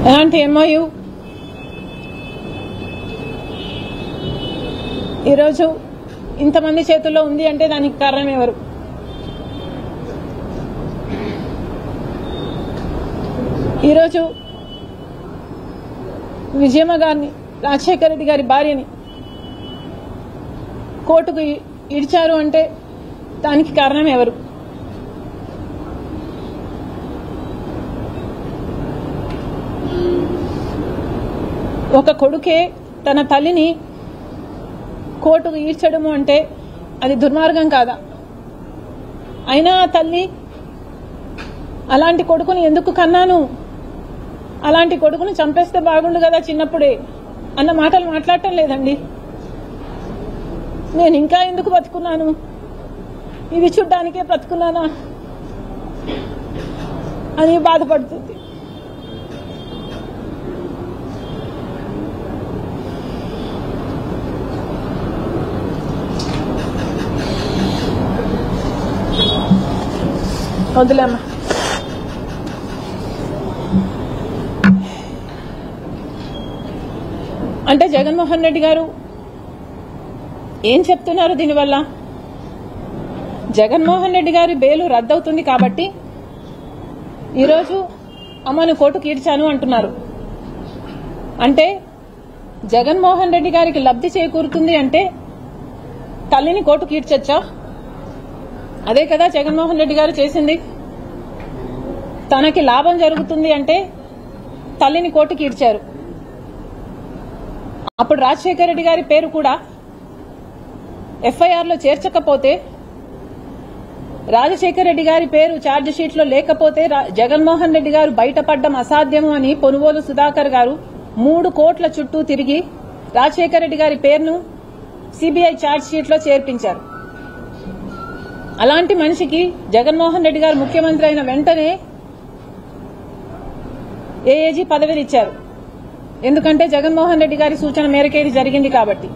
అలాంటి ఎంఓయు ఈరోజు ఇంతమంది చేతుల్లో ఉంది అంటే దానికి కారణం ఎవరు ఈరోజు విజయమ్మ గారిని రాజశేఖర రెడ్డి గారి భార్యని కోర్టుకు ఇ- ఇడిచారు అంటే దానికి కారణం ఎవరు ఒక కొడుకే తన తల్లిని కోర్టుకు ఈడ్చడము అంటే అది దుర్మార్గం కాదా అయినా ఆ తల్లి అలాంటి కొడుకుని ఎందుకు కన్నాను అలాంటి కొడుకును చంపేస్తే బాగుండు కదా చిన్నప్పుడే అన్న మాటలు మాట్లాడటం లేదండి నేను ఇంకా ఎందుకు బతుకున్నాను ఇది చూడ్డానికే బ్రతుకున్నానా అని బాధపడుతుంది వదిలేమ్మా అంటే జగన్మోహన్ రెడ్డి గారు ఏం చెప్తున్నారు దీనివల్ల జగన్మోహన్ రెడ్డి గారి బెయిలు రద్దవుతుంది కాబట్టి ఈరోజు అమ్మను కోర్టుకు ఈడ్చాను అంటున్నారు అంటే జగన్మోహన్ రెడ్డి గారికి లబ్ధి చేకూరుతుంది అంటే తల్లిని కోర్టుకు ఈడ్చొచ్చా అదే కదా జగన్మోహన్ రెడ్డి గారు చేసింది తనకి లాభం జరుగుతుంది అంటే తల్లిని కోర్టుకి ఈడ్చారు అప్పుడు రాజశేఖర రెడ్డి గారి పేరు కూడా ఎఫ్ఐఆర్ లో చేర్చకపోతే రాజశేఖర రెడ్డి గారి పేరు ఛార్జ్ షీట్ లో లేకపోతే రా- జగన్మోహన్ రెడ్డి గారు బయటపడడం అసాధ్యము అని పొనుగోలు సుధాకర్ గారు మూడు కోట్ల చుట్టూ తిరిగి రాజశేఖర రెడ్డి గారి పేరును సిబిఐ ఛార్జ్ షీట్ లో చేర్పించారు అలాంటి మనిషికి జగన్మోహన్ రెడ్డి గారు ముఖ్యమంత్రి అయిన వెంటనే ఏఏజీ పదవిని ఇచ్చారు ఎందుకంటే జగన్మోహన్ రెడ్డి గారి సూచన మేరకే ఇది జరిగింది కాబట్టి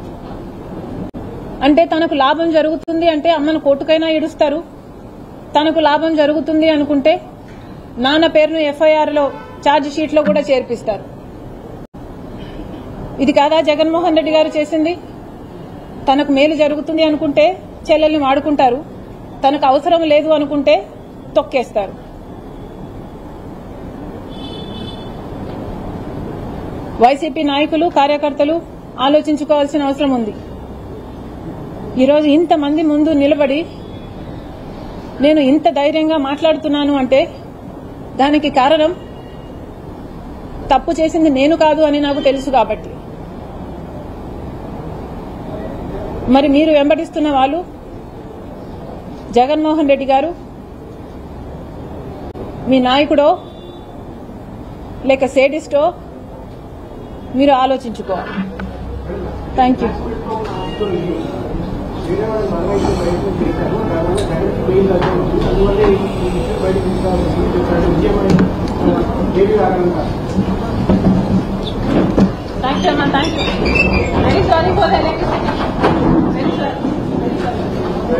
అంటే తనకు లాభం జరుగుతుంది అంటే అమ్మను కోర్టుకైనా ఇడుస్తారు తనకు లాభం జరుగుతుంది అనుకుంటే నాన్న పేరును ఎఫ్ఐఆర్ లో ఛార్జ్ షీట్ లో కూడా చేర్పిస్తారు ఇది కాదా జగన్మోహన్ రెడ్డి గారు చేసింది తనకు మేలు జరుగుతుంది అనుకుంటే చెల్లెల్ని వాడుకుంటారు తనకు అవసరం లేదు అనుకుంటే తొక్కేస్తారు వైసీపీ నాయకులు కార్యకర్తలు ఆలోచించుకోవాల్సిన అవసరం ఉంది ఈరోజు ఇంతమంది ముందు నిలబడి నేను ఇంత ధైర్యంగా మాట్లాడుతున్నాను అంటే దానికి కారణం తప్పు చేసింది నేను కాదు అని నాకు తెలుసు కాబట్టి మరి మీరు వెంబడిస్తున్న వాళ్ళు జగన్మోహన్ రెడ్డి గారు మీ నాయకుడో లేక సేడిస్టో మీరు ఆలోచించుకోవాలి థ్యాంక్ యూ థ్యాంక్ యూ అమ్మా thank you very sorry for electricity very sorry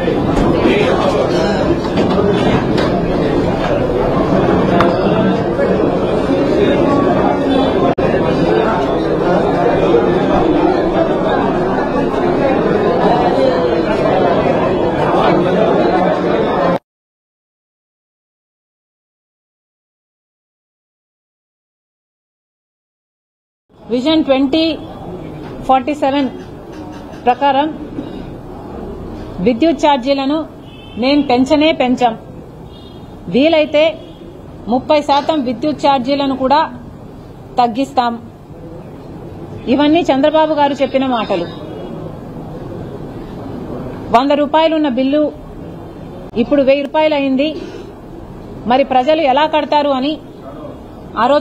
vision twenty forty seven ప్రకారం విద్యుత్ ఛార్జీలను మేం పెంచనే పెంచాం వీలైతే ముప్పై శాతం విద్యుత్ ఛార్జీలను కూడా తగ్గిస్తాం ఇవన్నీ చంద్రబాబు గారు చెప్పిన మాటలు వంద రూపాయలున్న బిల్లు ఇప్పుడు వెయ్యి రూపాయలు అయింది మరి ప్రజలు ఎలా కడతారు అని ఆ రోజు